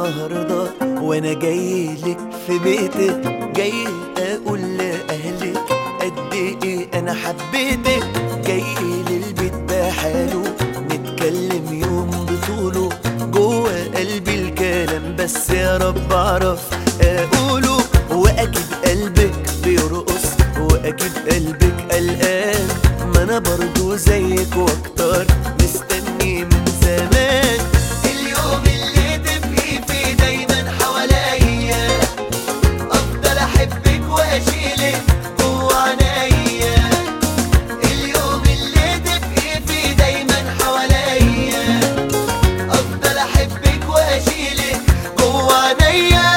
النهاردة وانا جاي لك في بيتك جاي اقول لاهلك قد ايه انا حبيتك جاي للبيت بحاله نتكلم يوم بطوله جوه قلبي الكلام بس يا رب اعرف اقوله واكيد قلبك بيرقص واكيد قلبك قلقان ما انا برضو زيك واكتر مستني من زمان اليوم اللي تبقي فيه دايما حواليا افضل احبك واشيلك جوا عينيا اليوم اللي تبقي فيه دايما حواليا افضل احبك واشيلك جوا عينيا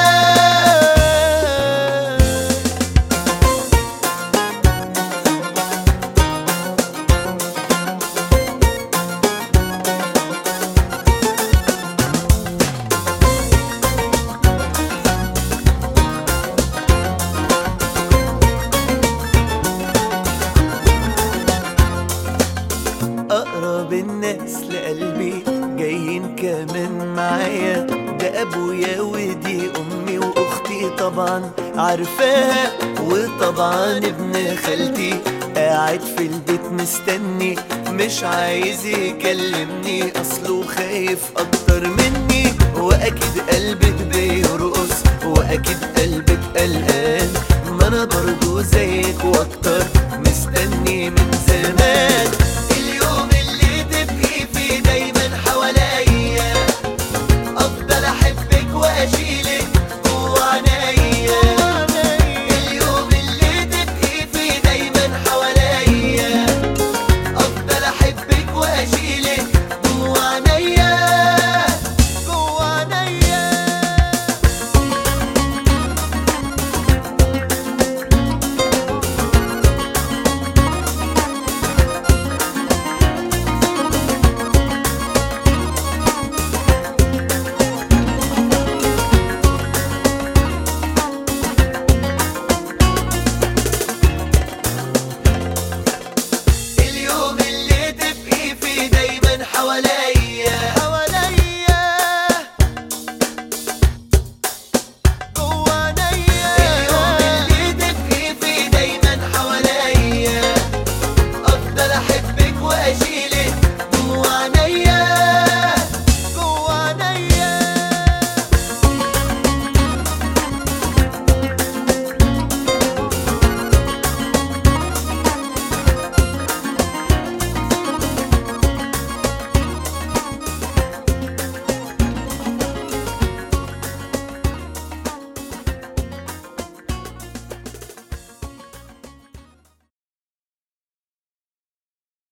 أقرب الناس لقلبي جايين كمان معايا ده أبويا ودي أمي وأختي طبعا عارفاها وطبعا ابن خالتي قاعد في البيت مستني مش عايز يكلمني أصله خايف أكتر مني وأكيد قلبك بيرقص وأكيد قلبك قلقان ما أنا برضو زيك وأكتر